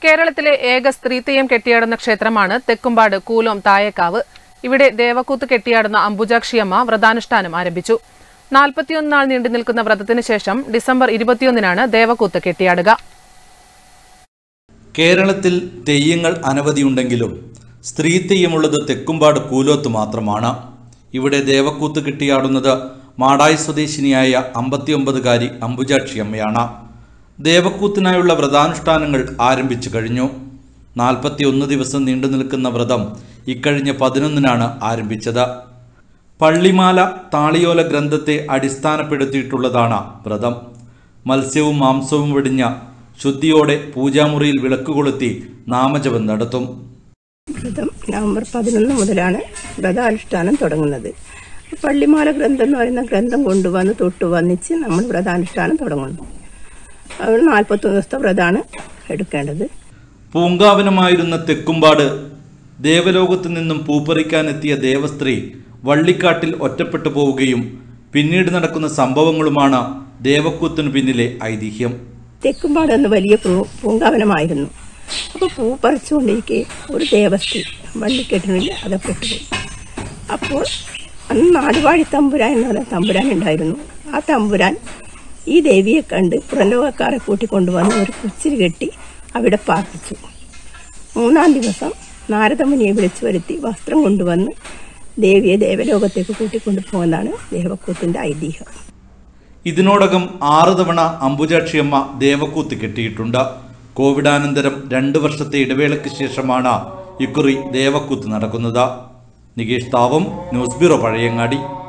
കേരളത്തിലെ ഏക സ്ത്രീതെയ്യം കെട്ടിയാടുന്ന ക്ഷേത്രമാണ് തെക്കുംപാട് കൂലോം തായേക്കാവ് ഇവിടെ ദേവക്കൂത്ത് കെട്ടിയാടുന്ന അംബുജാക്ഷിയമ്മ വ്രതാനുഷ്ഠാനം ആരംഭിച്ചു നാൽപ്പത്തിയൊന്ന് നാൾ നീണ്ടു നിൽക്കുന്ന വ്രതത്തിന് ശേഷം ഡിസംബർ ഇരുപത്തിയൊന്നിനാണ് ദേവക്കൂത്ത് കെട്ടിയാടുക കേരളത്തിൽ തെയ്യങ്ങൾ അനവധിയുണ്ടെങ്കിലും സ്ത്രീ തെയ്യമുള്ളത് തെക്കുംപാട് കൂലോത്ത് മാത്രമാണ് ഇവിടെ ദേവക്കൂത്ത് കിട്ടിയാടുന്നത് മാടായി സ്വദേശിനിയായ അമ്പത്തിയൊമ്പതുകാരി അംബുജാക്ഷിയമ്മയാണ് ദേവക്കൂത്തിനായുള്ള വ്രതാനുഷ്ഠാനങ്ങൾ ആരംഭിച്ചു കഴിഞ്ഞു നാൽപ്പത്തിയൊന്ന് ദിവസം നീണ്ടു നിൽക്കുന്ന വ്രതം ഇക്കഴിഞ്ഞ പതിനൊന്നിനാണ് ആരംഭിച്ചത് പള്ളിമാല താളിയോല ഗ്രന്ഥത്തെ അടിസ്ഥാനപ്പെടുത്തിയിട്ടുള്ളതാണ് വ്രതം മത്സ്യവും മാംസവും വെടിഞ്ഞ ശുദ്ധിയോടെ പൂജാമുറിയിൽ വിളക്ക് കൊളുത്തി നാമജപം നടത്തും വ്രതം നവംബർ പതിനൊന്ന് മുതലാണ് വ്രതാനുഷ്ഠാനം തുടങ്ങുന്നത് പള്ളിമാല ഗ്രന്ഥം എന്ന് പറയുന്ന ഗ്രന്ഥം കൊണ്ടുവന്ന് തൊട്ട് വന്നിച്ച് നമ്മൾ വ്രതാനുഷ്ഠാനം തുടങ്ങുന്നു അവർ നാൽപ്പത്തൊന്ന് ദിവസത്തെ വ്രതമാണ് എടുക്കേണ്ടത് പൂങ്കാവനമായിരുന്ന തെക്കുംപാട് ദേവലോകത്തു നിന്നും പൂപ്പറിക്കാനെത്തിയ ദേവസ്ത്രീ വള്ളിക്കാട്ടിൽ ഒറ്റപ്പെട്ടു പോവുകയും പിന്നീട് നടക്കുന്ന സംഭവങ്ങളുമാണ് ദേവക്കൂത്തിനു പിന്നിലെ ഐതിഹ്യം തെക്കുംപാട് എന്ന വലിയ പൂ പൂങ്കാവനമായിരുന്നു അപ്പോൾ പൂ പറിച്ചുകൊണ്ടിരിക്കെ ഒരു ദേവസ്ത്രീ വള്ളിക്കെട്ടിനിൽ അകപ്പെട്ടുപോയി അപ്പോൾ അന്ന് നാടുവാഴി തമ്പുരാൻ എന്ന് പറയുന്ന തമ്പുരാൻ ഉണ്ടായിരുന്നു ആ തമ്പുരാൻ ഈ ദേവിയെ കണ്ട് പുറലോകക്കാരെ കൂട്ടിക്കൊണ്ടുവന്ന് ഒരു കുച്ചിൽ കെട്ടി അവിടെ പാർപ്പിച്ചു മൂന്നാം ദിവസം നാരദമുനിയെ വിളിച്ചു വരുത്തി വസ്ത്രം കൊണ്ടുവന്ന് ദേവിയെ ദേവലോകത്തേക്ക് കൂട്ടിക്കൊണ്ടു പോകുന്നതാണ് ദേവക്കൂത്തിൻ്റെ ഐതിഹ്യം ഇതിനോടകം ആറ് തവണ അംബുജാക്ഷിയമ്മ ദേവക്കൂത്ത് കെട്ടിയിട്ടുണ്ട് കോവിഡാനന്തരം രണ്ട് വർഷത്തെ ഇടവേളയ്ക്ക് ശേഷമാണ് ഇക്കുറി ദേവക്കൂത്ത് നടക്കുന്നത് നികേഷ് താവം ന്യൂസ് ബ്യൂറോ പഴയങ്ങാടി